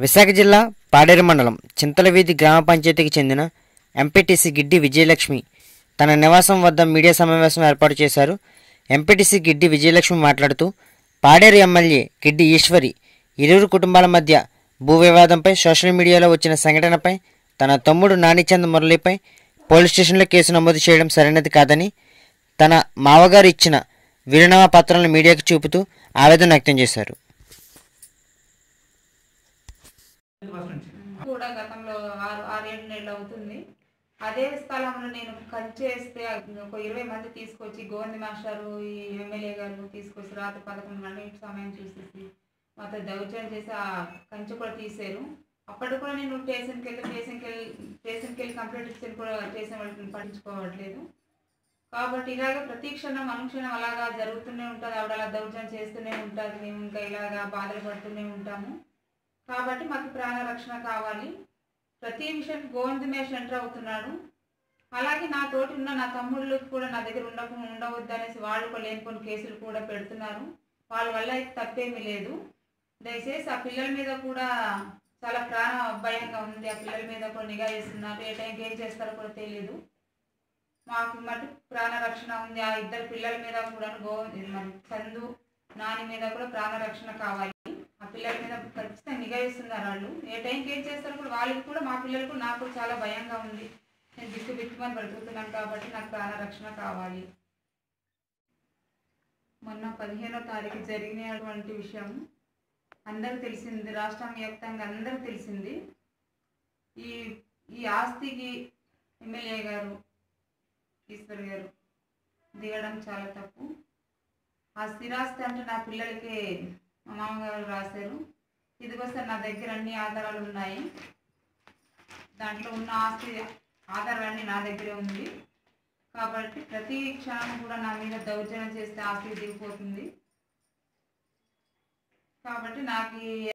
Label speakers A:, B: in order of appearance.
A: విశాఖ జిల్లా పాడేరు మండలం చింతలవీధి గ్రామ పంచాయతీకి చెందిన ఎంపీటీసీ గిడ్డి విజయలక్ష్మి తన నివాసం వద్ద మీడియా సమావేశం ఏర్పాటు చేశారు ఎంపీటీసీ గిడ్డి విజయలక్ష్మి మాట్లాడుతూ పాడేరు ఎమ్మెల్యే గిడ్డి ఈశ్వరి ఇరువురు కుటుంబాల మధ్య భూ వివాదంపై సోషల్ మీడియాలో వచ్చిన సంఘటనపై తన తమ్ముడు నానిచంద్ మురళిపై పోలీస్ స్టేషన్లో కేసు నమోదు చేయడం సరైనది కాదని తన మావగారు ఇచ్చిన వీరునామా పత్రాలను మీడియాకు చూపుతూ ఆవేదన వ్యక్తం చేశారు
B: కూడా గతంలో ఆరు ఆరేడు నెలలు అవుతుంది అదే స్థలంలో నేను కంచేస్తే ఒక ఇరవై మంది తీసుకొచ్చి గోవింద్ మాస్టారు ఈ ఎమ్మెల్యే గారు తీసుకొచ్చి రాత్రి పదకొండు గంటల సమయం చూసేసి మాతో దౌర్జన్యం చేసి ఆ కంచె కూడా తీసారు అప్పటికి కూడా నేను స్టేషన్కి వెళ్ళి స్టేషన్కి వెళ్ళి స్టేషన్కి వెళ్ళి కంప్లైంట్ ఇచ్చిన కూడా స్టేషన్ వాళ్ళకి పట్టించుకోవట్లేదు కాబట్టి ఇలాగ ప్రతి క్షణం అనుక్షణం అలాగా జరుగుతూనే ఉంటుంది ఆవిడ అలా దౌర్జన్యం చేస్తూనే ఉంటుంది మేము ఇంకా ఇలాగా బాధలు పడుతూనే ఉంటాము కాబట్టి మాకు ప్రాణ రక్షణ కావాలి ప్రతి విషయం గోవిందమే సెంటర్ అవుతున్నాడు అలాగే నా తోటి ఉన్న నా తమ్ముళ్ళకి కూడా నా దగ్గర ఉండకు ఉండవద్దు అనేసి వాళ్ళు కూడా లేనిపోని కేసులు కూడా పెడుతున్నారు వాళ్ళ వల్ల అయితే తప్పేమీ లేదు దయచేసి ఆ పిల్లల మీద కూడా చాలా ప్రాణ భయంగా ఉంది ఆ పిల్లల మీద కూడా నిఘా చేస్తున్నారు ఏ టైంకి ఏం చేస్తారో కూడా తెలియదు మాకు మటు ప్రాణ రక్షణ ఉంది ఆ ఇద్దరు పిల్లల మీద కూడా గో మన చందు నాని మీద కూడా ప్రాణ రక్షణ కావాలి ఆ పిల్లల మీద ఖచ్చితంగా నిఘా ఇస్తున్నారు వాళ్ళు ఏ టైంకి ఏం చేస్తారు కూడా వాళ్ళకి కూడా మా పిల్లలకు నాకు చాలా భయంగా ఉంది నేను బిక్కు బిక్కుమని బ్రతుకుతున్నాను కాబట్టి నాకు ప్రాణ రక్షణ కావాలి మొన్న పదిహేనో తారీఖు జరిగినటువంటి విషయం అందరికి తెలిసింది రాష్ట్రం వ్యాప్తంగా అందరికి తెలిసింది ఈ ఈ ఆస్తికి ఎమ్మెల్యే గారు ఈశ్వర్ గారు దిగడం చాలా తప్పు ఆ స్థిరాస్తి అంటే నా పిల్లలకి మా మామగారు రాశారు ఇదిగోసారి నా దగ్గర అన్ని ఆధారాలు ఉన్నాయి దాంట్లో ఉన్న ఆస్తి ఆధారాలన్నీ నా దగ్గరే ఉంది కాబట్టి ప్రతి క్షణం కూడా నా మీద దౌర్జన్యం చేస్తే ఆస్తి దిగిపోతుంది కాబట్టి నాకు ఈ